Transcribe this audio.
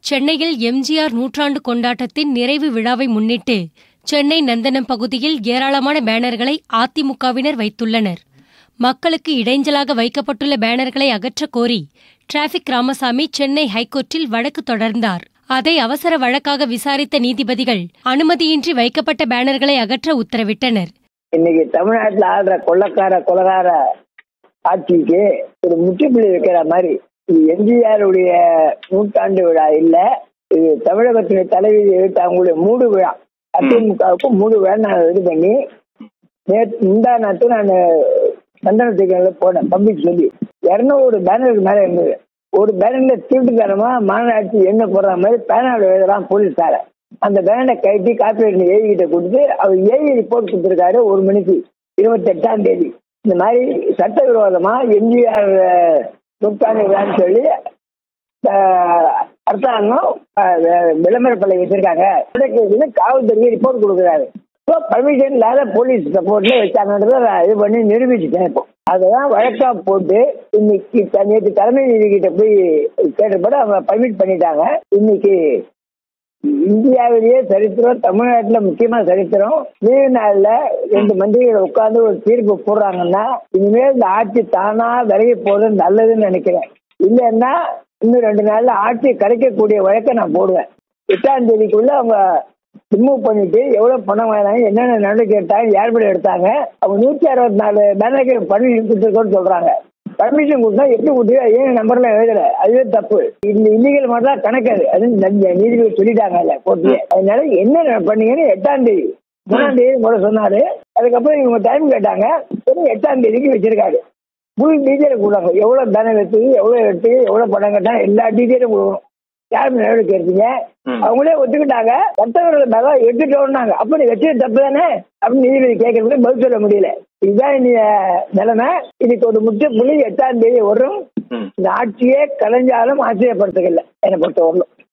சென்னையில் எம்ஜிஆர் நூற்றாண்டு கொண்டாட்டத்தின் நிறைவு விழாவை முன்னிட்டு சென்னை நந்தனம் பகுதியில் ஏராளமான பேனர்களை அதிமுகவினர் வைத்துள்ளனர் மக்களுக்கு இடைஞ்சலாக வைக்கப்பட்டுள்ள பேனர்களை அகற்றக் கோரி டிராபிக் ராமசாமி சென்னை ஹைகோர்ட்டில் வழக்கு தொடர்ந்தார் அதை அவசர வழக்காக விசாரித்த நீதிபதிகள் அனுமதியின்றி வைக்கப்பட்ட பேனர்களை அகற்ற உத்தரவிட்டனர் இன்னைக்கு தமிழ்நாட்டுல ஆடுற கொள்ளக்கார கொலகார ஆட்சிக்கு ஒரு முற்றுப்புள்ளி வைக்கிற மாதிரி இது எம்ஜிஆருடைய நூற்றாண்டு விழா இல்ல இது தமிழகத்தினுடைய தலைவி அவங்களுடைய மூடு விழா அதிமுகவுக்கு மூடு விழா நான் இது பண்ணி நேற்று முந்தா நாட்டு நான் சந்தனத்துக்கு போனேன் பப்ளிக் சொல்லி இரநூறு பேனருக்கு மேல இருந்தது ஒரு பேனர்ல திருட்டுத்தனமா மாநகராட்சி என்ன போடுற மாதிரி பேனர் எழுதுறான் போலீஸார அந்த பேனரை கட்டி காப்பீடு ஏவி கிட்ட கொடுத்து அவர் ஏவி ரிப்போர்ட் கொடுத்துருக்காரு ஒரு மணிக்கு இருபத்தி எட்டாம் தேதி இந்த மாதிரி சட்டவிரோதமா எம்ஜிஆர் நூற்றாண்டு விழான்னு சொல்லி ஆஹ், அரசாங்கம் ஆஹ், விளம்பர பள்ளி வச்சிருக்காங்க இதுக்கு காவல்துறைக்கு ரிப்போர்ட் கொடுக்குறாரு இப்போ பர்மிஷன் இல்லாத போலீஸ் சப்போர்ட்ல வச்சாங்கன்றத நான் இது பண்ணி நிரூபிச்சுட்டேன் இப்போ அதெல்லாம் வழக்கா போட்டு இன்னைக்கு த- நேற்று தலைமை நீதி கிட்ட போய் கேட்டபடி அவங்க பர்மிட் பண்ணிட்டாங்க இன்னைக்கு இந்தியாவிலேயே சரித்திரம் தமிழ்நாட்டுல முக்கியமா சரித்திரம் லீவு நாள்ல ரெண்டு மந்திரிகள் உட்கார்ந்து ஒரு தீர்ப்பு போடுறாங்கன்னா இனிமேல் இந்த ஆட்சி தானா விலகி போறது நல்லதுன்னு நினைக்கிறேன் இல்லைன்னா இன்னும் ரெண்டு நாள்ல ஆட்சி கிடைக்கக்கூடிய வழக்கை நான் போடுவேன் எட்டாம் தேதிக்குள்ள அவங்க ரிமூவ் பண்ணிட்டு எவ்வளவு பணம் வாங்கினாங்க என்னென்ன நடவடிக்கை எடுத்தாங்க யார் பேர் எடுத்தாங்க அவங்க நூத்தி அறுபத்தி நாலு பேனருக்கு பர்மிஷன் கொடுத்துருக்கோன்னு சொல்றாங்க பர்மிஷன் கொடுத்தா எப்படி கொடுத்து ஏன் நம்பர்ல எழுதல அதுவே தப்பு இந்த இல்லீகல் மாதிரி தான் கணக்காது அது ந- நீதிபதி சொல்லிட்டாங்க இல்ல கோர்ட்லயே அதனால என்ன பண்ணீங்கன்னு எட்டாம் தேதி மூணாம் தேதி முறை சொன்னாரு அதுக்கப்புறம் இவங்க டைம் கேட்டாங்க சரி எட்டாம் தேதிக்கு வச்சிருக்காரு ஃபுல் டீட்டெயில் கொடுத்தாங்க எவ்வளவு பேனர் எடுத்து எவ்வளவு எடுத்து எவ்வளவு பணம் கேட்டாங்க எல்லா டீட்டெயிலும் கொடுக்கணும் யார் நடவடிக்கை எடுத்தீங்க அவங்களே ஒத்துக்கிட்டாங்க சட்டவர்கள் மேல எடுத்துட்டோம்னாங்க அப்ப நீ வச்சது தப்பு தானே அப்படின்னு நீதிபதி கேட்கறதுக்கு பதில் சொல்ல முடியல இதுதான் இனி நிலைமை இன்னைக்கு ஒரு முற்று புள்ளி எட்டாம் தேதி வரும் இந்த ஆட்சியே கலைஞ்சாலும் ஆச்சரியப்படுத்துக்கல என்னை பொறுத்த வரலும்